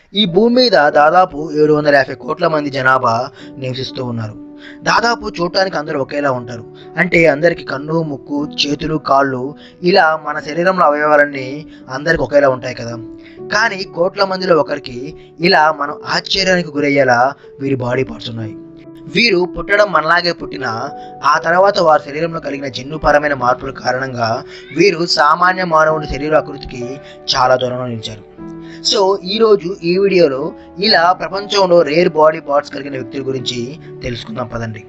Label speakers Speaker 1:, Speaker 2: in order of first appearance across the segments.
Speaker 1: ఈ భూమి మీద దాదాపు ఏడు వందల యాభై కోట్ల మంది జనాభా నివసిస్తూ ఉన్నారు దాదాపు చూడటానికి అందరూ ఒకేలా ఉంటారు అంటే అందరికి కన్ను ముక్కు చేతులు కాళ్ళు ఇలా మన శరీరంలో అవయవాలన్నీ అందరికి ఒకేలా ఉంటాయి కదా కానీ కోట్ల మందిలో ఒకరికి ఇలా మనం ఆశ్చర్యానికి గురయ్యేలా వీరి బాడీ పార్ట్స్ ఉన్నాయి వీరు పుట్టడం మనలాగే పుట్టిన ఆ తర్వాత వారి శరీరంలో కలిగిన జన్యుపరమైన మార్పుల కారణంగా వీరు సామాన్య మానవుడి శరీర ఆకృతికి చాలా దూరంలో నిలిచారు సో ఈరోజు ఈ వీడియోలో ఇలా ప్రపంచంలో రేర్ బాడీ పార్ట్స్ కలిగిన వ్యక్తుల గురించి తెలుసుకుందాం పదండి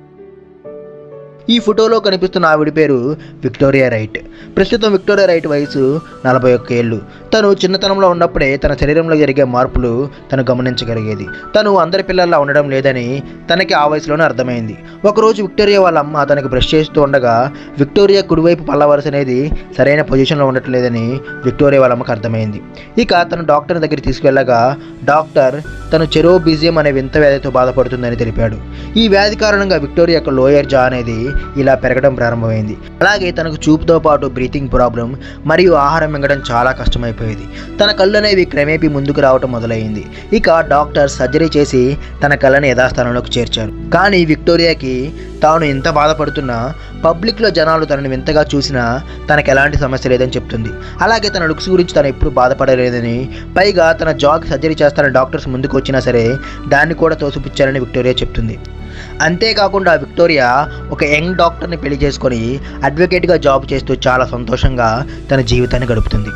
Speaker 1: ఈ ఫోటోలో కనిపిస్తున్న ఆవిడ పేరు విక్టోరియా రైట్ ప్రస్తుతం విక్టోరియా రైట్ వయసు నలభై ఒక్క ఏళ్ళు తను చిన్నతనంలో ఉన్నప్పుడే తన శరీరంలో జరిగే మార్పులు తను గమనించగలిగేది తను అందరి పిల్లల్లా ఉండడం లేదని తనకి ఆ వయసులోనే అర్థమైంది ఒకరోజు విక్టోరియా వాళ్ళ అమ్మ తనకి బ్రష్ చేస్తూ ఉండగా విక్టోరియా కుడివైపు పళ్ళ వరుస అనేది సరైన పొజిషన్లో ఉండట్లేదని విక్టోరియా వాళ్ళ అమ్మకి అర్థమైంది ఇక తను డాక్టర్ దగ్గర తీసుకెళ్ళగా డాక్టర్ తను చెరోబిజియం అనే వింత వ్యాధితో బాధపడుతుందని తెలిపాడు ఈ వ్యాధి కారణంగా విక్టోరియా యొక్క లోయర్ జా అనేది ఇలా పెరగడం ప్రారంభమైంది అలాగే తనకు చూపుతో పాటు బ్రీతింగ్ ప్రాబ్లం మరియు ఆహారం మింగడం చాలా కష్టమైపోయేది తన కళ్ళు అనేవి క్రమేపీ ముందుకు రావటం మొదలైంది ఇక డాక్టర్ సర్జరీ చేసి తన కళ్ళని యథాస్థానంలోకి చేర్చారు కానీ విక్టోరియాకి తాను ఎంత బాధపడుతున్నా పబ్లిక్లో జనాలు తనని వింతగా చూసినా తనకు ఎలాంటి సమస్య లేదని చెప్తుంది అలాగే తన లుక్స్ గురించి తను ఎప్పుడు బాధపడలేదని పైగా తన జాగ్ సర్జరీ చేస్తానని డాక్టర్స్ ముందుకు వచ్చినా సరే దాన్ని కూడా తోసిపుచ్చారని విక్టోరియా చెప్తుంది అంతేకాకుండా విక్టోరియా ఒక యంగ్ డాక్టర్ని పెళ్లి చేసుకొని అడ్వకేట్గా జాబ్ చేస్తూ చాలా సంతోషంగా తన జీవితాన్ని గడుపుతుంది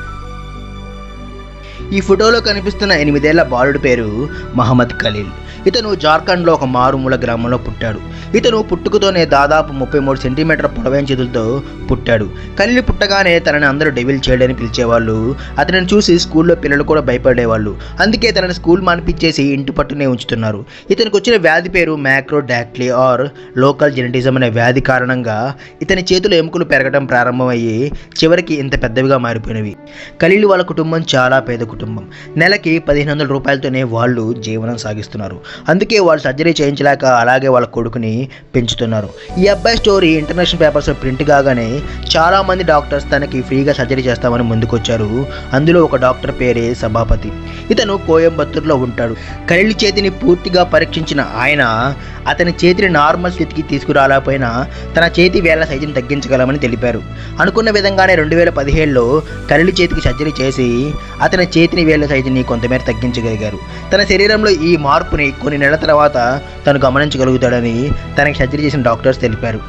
Speaker 1: ఈ ఫోటోలో కనిపిస్తున్న ఎనిమిదేళ్ల బాలుడి పేరు మహమ్మద్ ఖలీల్ ఇతను జార్ఖండ్లో ఒక మారుమూల గ్రామంలో పుట్టాడు ఇతను పుట్టుకతోనే దాదాపు ముప్పై మూడు సెంటీమీటర్ పొడవైన చేతులతో పుట్టాడు ఖలీల్ పుట్టగానే తనని అందరూ డెవిల్ చేయడని పిలిచేవాళ్ళు అతనిని చూసి స్కూల్లో పిల్లలు కూడా భయపడేవాళ్ళు అందుకే తనని స్కూల్ మానిపించేసి ఇంటి పట్టునే ఉంచుతున్నారు ఇతనికి వచ్చిన వ్యాధి పేరు macrodactyly or local gigantism అనే వ్యాధి కారణంగా ఇతని చేతుల ఎముకలు పెరగడం ప్రారంభమయ్యి చివరికి ఇంత పెద్దవిగా మారిపోయినవి ఖలీల్ వాళ్ళ కుటుంబం చాలా పేద కుటుంబం నెలకి పదిహేను వందల రూపాయలతోనే వాళ్ళు జీవనం సాగిస్తున్నారు అందుకే వాళ్ళు సర్జరీ చేయించలేక అలాగే వాళ్ళ కొడుకుని పెంచుతున్నారు ఈ అబ్బాయి స్టోరీ ఇంటర్నేషనల్ పేపర్స్లో ప్రింట్ కాగానే చాలా మంది డాక్టర్స్ తనకి ఫ్రీగా సర్జరీ చేస్తామని ముందుకొచ్చారు అందులో ఒక డాక్టర్ పేరే సభాపతి ఇతను కోయంబత్తూరులో ఉంటాడు ఖలీల్ చేతిని పూర్తిగా పరీక్షించిన ఆయన అతని చేతిని నార్మల్ స్థితికి తీసుకురాలేకపోయినా తన చేతి వేళ్ల సైజుని తగ్గించగలమని తెలిపారు అనుకున్న విధంగానే రెండు వేల పదిహేడులో ఖలీల్ చేతికి సర్జరీ చేసి అతని చేతిని వేళ్ల సైజుని కొంతమేర తగ్గించగలిగారు తన శరీరంలో ఈ మార్పుని కొన్ని నెలల తర్వాత తను గమనించగలుగుతాడని తనకి సర్జరీ చేసిన డాక్టర్స్ తెలిపారు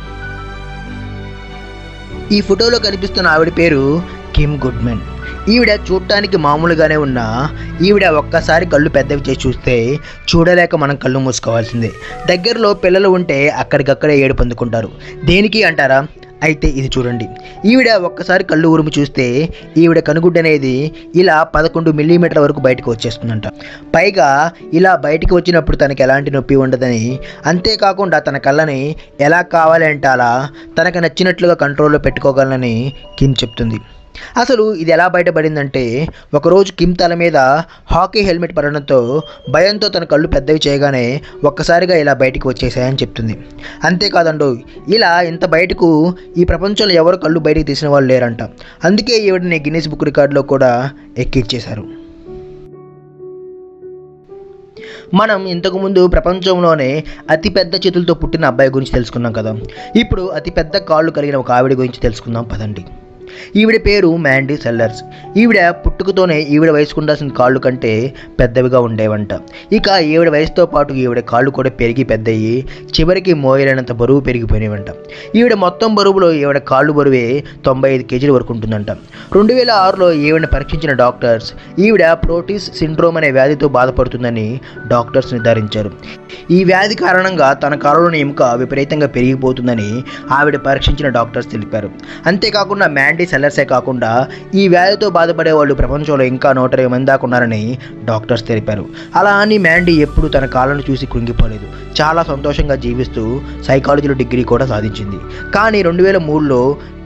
Speaker 1: ఈ ఫోటోలో కనిపిస్తున్న ఆవిడ పేరు కిమ్ గుడ్మెన్ ఈవిడ చూడటానికి మామూలుగానే ఉన్నా ఈవిడ ఒక్కసారి కళ్ళు పెద్దవి చేసి చూస్తే చూడలేక మనం కళ్ళు మూసుకోవాల్సిందే దగ్గరలో పిల్లలు ఉంటే అక్కడికక్కడే ఏడు పొందుకుంటారు దేనికి అంటారా అయితే ఇది చూడండి ఈవిడ ఒక్కసారి కళ్ళు ఉరుము చూస్తే ఈవిడ కనుగుడ్డు అనేది ఇలా పదకొండు మిల్లీమీటర్ల వరకు బయటకు వచ్చేస్తుందంట పైగా ఇలా బయటికి వచ్చినప్పుడు తనకి ఎలాంటి నొప్పి ఉండదని అంతేకాకుండా తన కళ్ళని ఎలా కావాలి అంటే అలా తనకు నచ్చినట్లుగా కంట్రోల్లో పెట్టుకోగలనని కిమ్ చెప్తుంది అసలు ఇది ఎలా బయటపడిందంటే ఒకరోజు కిమ్ తల మీద హాకీ హెల్మెట్ పడడంతో భయంతో తన కళ్ళు పెద్దవి చేయగానే ఒక్కసారిగా ఇలా బయటికి వచ్చేసాయని చెప్తుంది అంతేకాదండు ఇలా ఇంత బయటకు ఈ ప్రపంచంలో ఎవరు కళ్ళు బయటికి తీసిన వాళ్ళు లేరంట అందుకే ఈవిడని గిన్నీస్ బుక్ రికార్డులో కూడా ఎక్కించేశారు మనం ఇంతకుముందు ప్రపంచంలోనే అతిపెద్ద చేతులతో పుట్టిన అబ్బాయి గురించి తెలుసుకున్నాం కదా ఇప్పుడు అతిపెద్ద కాళ్ళు కలిగిన ఒక ఆవిడ గురించి తెలుసుకుందాం పదండి ఈవిడ పేరు మ్యాండీ సెల్లర్స్ ఈవిడ పుట్టుకతోనే ఈవిడ వయసుకు ఉండాల్సిన కాళ్ళు కంటే పెద్దవిగా ఉండేవంట ఇక ఈవిడ వయసుతో పాటు ఈవిడ కాళ్ళు కూడా పెరిగి పెద్దయి చివరికి మోయలేనంత బరువు పెరిగిపోయినవంట ఈవిడ మొత్తం బరువులో ఈవిడ కాళ్ళు బరువే తొంభై ఐదు కేజీల వరకు ఉంటుందంట రెండు వేల ఆరులో ఈవిడని పరీక్షించిన డాక్టర్స్ ఈవిడ ప్రోటీస్ సిండ్రోమ్ అనే వ్యాధితో బాధపడుతుందని డాక్టర్స్ నిర్ధారించారు ఈ వ్యాధి కారణంగా తన కాళ్ళలోని ఎముక విపరీతంగా పెరిగిపోతుందని ఆవిడ పరీక్షించిన డాక్టర్స్ తెలిపారు అంతేకాకుండా మ్యాండీ సెల్లర్సే కాకుండా ఈ వ్యాధితో బాధపడే వాళ్ళు ప్రపంచంలో ఇంకా నూట ఇరవై మంది దాకా ఉన్నారని డాక్టర్స్ తెలిపారు అలా అని మ్యాండీ ఎప్పుడు తన కాళ్ళను చూసి కృంగిపోలేదు చాలా సంతోషంగా జీవిస్తూ సైకాలజీలో డిగ్రీ కూడా సాధించింది కానీ రెండు వేల మూడులో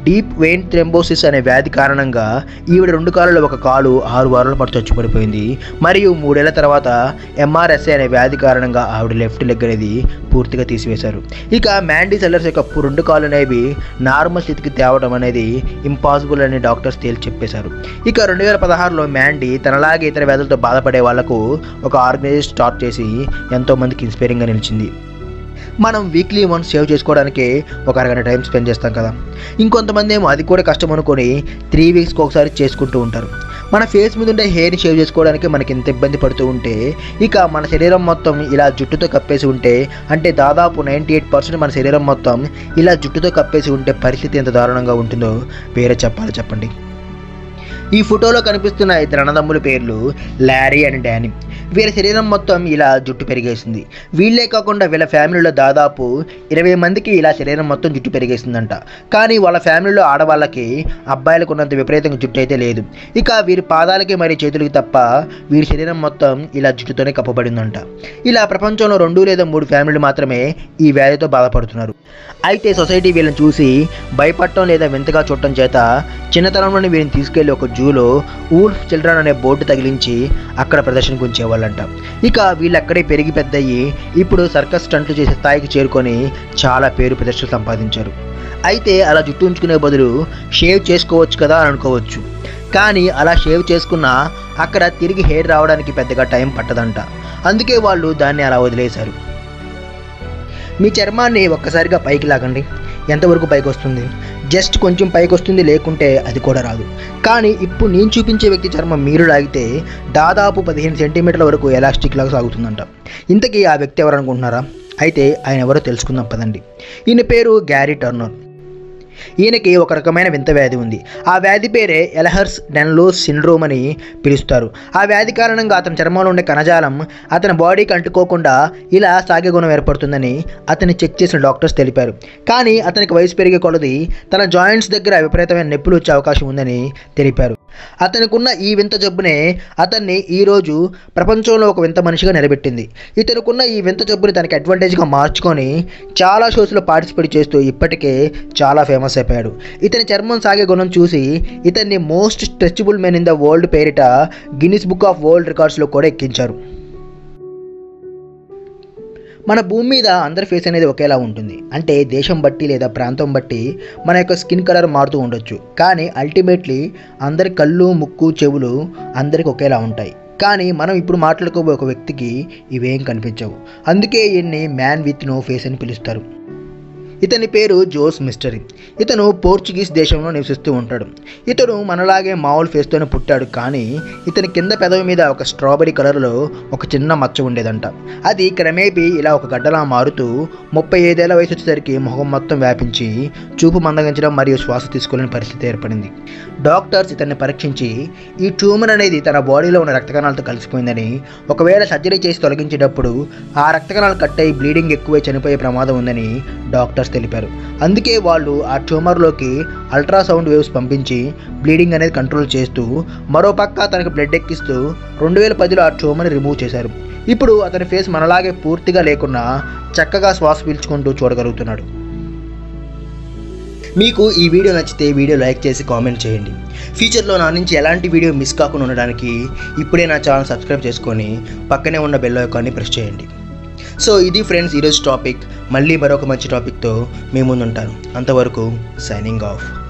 Speaker 1: డీప్ వెయిన్ థ్రెంబోసిస్ అనే వ్యాధి కారణంగా ఈవిడ రెండు కాళ్ళలో ఒక కాలు ఆరు వారాల పాటు చచ్చిపడిపోయింది మరియు మూడేళ్ల తర్వాత ఎంఆర్ఎస్ఏ అనే వ్యాధి కారణంగా ఆవిడ లెఫ్ట్ లెగ్ అనేది పూర్తిగా తీసివేశారు ఇక మ్యాండీ సెల్లర్స్ యొక్క పు- రెండు కాళ్ళు అనేవి నార్మల్ స్థితికి తేవడం అనేది ఇంపాసిబుల్ అని డాక్టర్స్ తేల్చి చెప్పేశారు ఇక రెండు వేల పదహారులో మ్యాండీ తనలాగే ఇతర వ్యాధులతో బాధపడే వాళ్లకు ఒక ఆర్గనైజేషన్ స్టార్ట్ చేసి ఎంతో మందికి ఇన్స్పైరింగ్గా నిలిచింది మనం వీక్లీ వన్స్ సేవ్ చేసుకోవడానికి ఒక అరగంట టైం స్పెండ్ చేస్తాం కదా ఇంకొంతమంది ఏమో అది కూడా కష్టం అనుకొని త్రీ వీక్స్కి ఒకసారి చేసుకుంటూ ఉంటారు మన ఫేస్ మీద ఉండే హెయిర్ని షేవ్ చేసుకోవడానికి మనకి ఎంత ఇబ్బంది పడుతూ ఉంటే ఇక మన శరీరం మొత్తం ఇలా జుట్టుతో కప్పేసి ఉంటే అంటే దాదాపు నైంటీ ఎయిట్ పర్సెంట్ మన శరీరం మొత్తం ఇలా జుట్టుతో కప్పేసి ఉంటే పరిస్థితి ఎంత దారుణంగా ఉంటుందో వేరే చెప్పాలి చెప్పండి ఈ ఫోటోలో కనిపిస్తున్న ఇద్దరు అన్నదమ్ముల పేర్లు లారీ అండ్ డానీ వీళ్ళ శరీరం మొత్తం ఇలా జుట్టు పెరిగేసింది వీళ్ళే కాకుండా వీళ్ళ ఫ్యామిలీలో దాదాపు ఇరవై మందికి ఇలా శరీరం మొత్తం జుట్టు పెరిగేసిందంట కానీ వాళ్ళ ఫ్యామిలీలో ఆడవాళ్ళకి అబ్బాయిలకు ఉన్నంత విపరీతంగా జుట్టు అయితే లేదు ఇక వీరి పాదాలకి మరియు చేతులకి తప్ప వీరి శరీరం మొత్తం ఇలా జుట్టుతోనే కప్పబడిందంట ఇలా ప్రపంచంలో రెండు లేదా మూడు ఫ్యామిలీలు మాత్రమే ఈ వ్యాధితో బాధపడుతున్నారు అయితే సొసైటీ వీళ్ళని చూసి భయపడటం లేదా వింతగా చూడటం చేత చిన్నతనంలోనే వీరిని తీసుకెళ్లి ఒక జూలో ఊల్ఫ్ చిల్డ్రన్ అనే బోర్డు తగిలించి అక్కడ ప్రదర్శనకు ఉంచేవాళ్ళంట ఇక వీళ్ళు అక్కడే పెరిగి పెద్దయ్యి ఇప్పుడు సర్కస్ స్టంట్లు చేసే స్థాయికి చేరుకొని చాలా పేరు ప్రదర్శన సంపాదించారు అయితే అలా జుట్టు ఉంచుకునే బదులు షేవ్ చేసుకోవచ్చు కదా అని అనుకోవచ్చు కానీ అలా షేవ్ చేసుకున్నా అక్కడ తిరిగి హెయిర్ రావడానికి పెద్దగా టైం పట్టదంట అందుకే వాళ్ళు దాన్ని అలా వదిలేశారు మీ చర్మాన్ని ఒక్కసారిగా పైకి లాగండి ఎంతవరకు పైకి వస్తుంది జస్ట్ కొంచెం పైకి వస్తుంది లేకుంటే అది కూడా రాదు కానీ ఇప్పుడు నేను చూపించే వ్యక్తి చర్మం మీరు లాగితే దాదాపు పదిహేను సెంటీమీటర్ల వరకు ఎలాస్టిక్ లాగా సాగుతుందంట ఇంతకీ ఆ వ్యక్తి ఎవరు అనుకుంటున్నారా అయితే ఆయన ఎవరో తెలుసుకుందాం పదండి ఈయన పేరు గ్యారీ టర్నర్ ఈయనకి ఒక రకమైన వింత వ్యాధి ఉంది ఆ వ్యాధి పేరే ఎలహర్స్ డెన్లోస్ సిండ్రోమ్ అని పిలుస్తారు ఆ వ్యాధి కారణంగా అతని చర్మంలో ఉండే కణజాలం అతని బాడీకి అంటుకోకుండా ఇలా సాగే గుణం ఏర్పడుతుందని అతన్ని చెక్ చేసిన డాక్టర్స్ తెలిపారు కానీ అతనికి వయసు పెరిగే కొలది తన జాయింట్స్ దగ్గర విపరీతమైన నొప్పులు వచ్చే అవకాశం ఉందని తెలిపారు అతనికి ఉన్న ఈ వింత జబ్బునే అతన్ని ఈరోజు ప్రపంచంలో ఒక వింత మనిషిగా నిలబెట్టింది ఇతనుకున్న ఈ వింత జబ్బుని తనకి అడ్వాంటేజ్గా మార్చుకొని చాలా షోస్లో పార్టిసిపేట్ చేస్తూ ఇప్పటికే చాలా ఫేమస్ అయిపోయాడు ఇతని చర్మం సాగే గుణం చూసి ఇతన్ని most stretchable men in the world పేరిట గిన్నిస్ బుక్ ఆఫ్ వరల్డ్ రికార్డ్స్లో కూడా ఎక్కించారు మన భూమి మీద అందరి ఫేస్ అనేది ఒకేలా ఉంటుంది అంటే దేశం బట్టి లేదా ప్రాంతం బట్టి మన యొక్క స్కిన్ కలర్ మారుతూ ఉండొచ్చు కానీ అల్టిమేట్లీ అందరి కళ్ళు ముక్కు చెవులు అందరికి ఒకేలా ఉంటాయి కానీ మనం ఇప్పుడు మాట్లాడుకోబోయే ఒక వ్యక్తికి ఇవేం కనిపించవు అందుకే ఈయన్ని మ్యాన్ విత్ నో ఫేస్ అని పిలుస్తారు ఇతని పేరు జోస్ మిస్టరీ ఇతను పోర్చుగీస్ దేశంలో నివసిస్తూ ఉంటాడు ఇతడు మనలాగే మామూలు ఫేస్తోనే పుట్టాడు కానీ ఇతని కింద పెదవి మీద ఒక స్ట్రాబెరీ కలర్లో ఒక చిన్న మచ్చ ఉండేదంట అది క్రమేపీ ఇలా ఒక గడ్డలా మారుతూ ముప్పై ఐదేళ్ల వయసు వచ్చేసరికి ముఖం మొత్తం వ్యాపించి చూపు మందగించడం మరియు శ్వాస తీసుకోలేని పరిస్థితి ఏర్పడింది డాక్టర్స్ ఇతన్ని పరీక్షించి ఈ ట్యూమర్ అనేది తన బాడీలో ఉన్న రక్త కణాలతో కలిసిపోయిందని ఒకవేళ సర్జరీ చేసి తొలగించేటప్పుడు ఆ రక్త కణాలు కట్ అయి బ్లీడింగ్ ఎక్కువై చనిపోయే ప్రమాదం ఉందని డాక్టర్స్ తెలిపారు అందుకే వాళ్ళు ఆ ట్యూమర్లోకి అల్ట్రాసౌండ్ వేవ్స్ పంపించి బ్లీడింగ్ అనేది కంట్రోల్ చేస్తూ మరో పక్క తనకి బ్లడ్ ఎక్కిస్తూ రెండు వేల పదిలో ఆ ట్యూమర్ని రిమూవ్ చేశారు ఇప్పుడు అతని ఫేస్ మనలాగే పూర్తిగా లేకున్నా చక్కగా శ్వాస పీల్చుకుంటూ చూడగలుగుతున్నాడు మీకు ఈ వీడియో నచ్చితే వీడియో లైక్ చేసి కామెంట్ చేయండి ఫ్యూచర్లో నా నుంచి ఎలాంటి వీడియో మిస్ కాకుండా ఉండడానికి ఇప్పుడే నా ఛానల్ సబ్స్క్రైబ్ చేసుకొని పక్కనే ఉన్న బెల్ ఐకాన్ని ప్రెస్ చేయండి సో ఇది ఫ్రెండ్స్ ఈరోజు టాపిక్ మళ్ళీ మరొక మంచి టాపిక్తో మీ ముందుంటాను అంతవరకు సైనింగ్ ఆఫ్